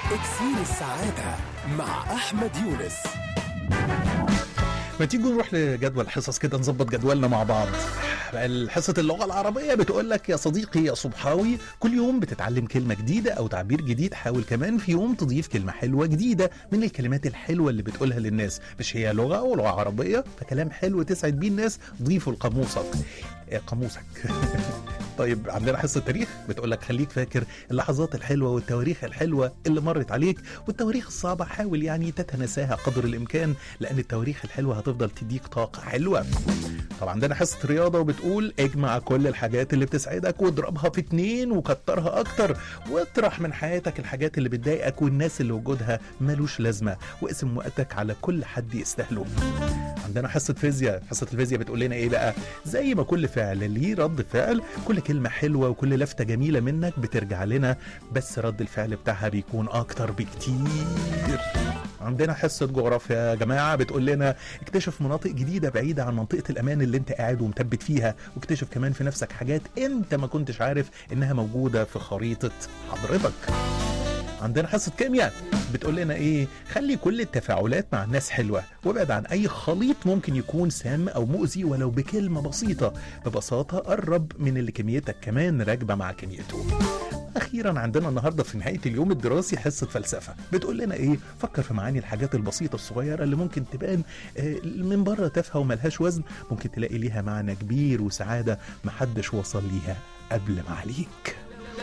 اكسير السعادة مع أحمد يونس ما تيجي نروح لجدول الحصص كده نظبط جدولنا مع بعض حصة اللغة العربية بتقول لك يا صديقي يا صبحاوي كل يوم بتتعلم كلمة جديدة أو تعبير جديد حاول كمان في يوم تضيف كلمة حلوة جديدة من الكلمات الحلوة اللي بتقولها للناس مش هي لغة ولغة عربية فكلام حلو تسعد بيه الناس ضيفه لقاموسك آه، قاموسك طيب عندنا حصة تاريخ بتقول لك خليك فاكر اللحظات الحلوة والتواريخ الحلوة اللي مرت عليك والتواريخ الصعبة حاول يعني تتناساها قدر الإمكان لأن التواريخ الحلوة هتفضل تديك طاقة حلوة طب عندنا حصة رياضة وبتقول اجمع كل الحاجات اللي بتسعدك واضربها في اتنين وكترها أكتر واطرح من حياتك الحاجات اللي بتضايقك والناس اللي وجودها ملوش لازمة واقسم وقتك على كل حد يستاهله عندنا حصة فيزياء حصة الفيزياء بتقول لنا ايه بقى زي ما كل فعل ليه رد فعل كل كلمة حلوة وكل لفتة جميلة منك بترجع لنا بس رد الفعل بتاعها بيكون أكتر بكتير عندنا حصة جغرافيا يا جماعة بتقول لنا اكتشف مناطق جديدة بعيدة عن منطقة الأمان اللي انت قاعد ومثبت فيها واكتشف كمان في نفسك حاجات انت ما كنتش عارف انها موجودة في خريطة حضرتك عندنا حصة كيمياء بتقول لنا ايه خلي كل التفاعلات مع الناس حلوة وابعد عن اي خليط ممكن يكون سام او مؤذي ولو بكلمة بسيطة ببساطة قرب من اللي كميتك كمان راكبة مع كميته اخيرا عندنا النهارده في نهايه اليوم الدراسي حصه فلسفه بتقول لنا ايه فكر في معاني الحاجات البسيطه الصغيره اللي ممكن تبان آه، من بره تافهه وملهاش وزن ممكن تلاقي ليها معنى كبير وسعاده محدش وصل ليها قبل ما عليك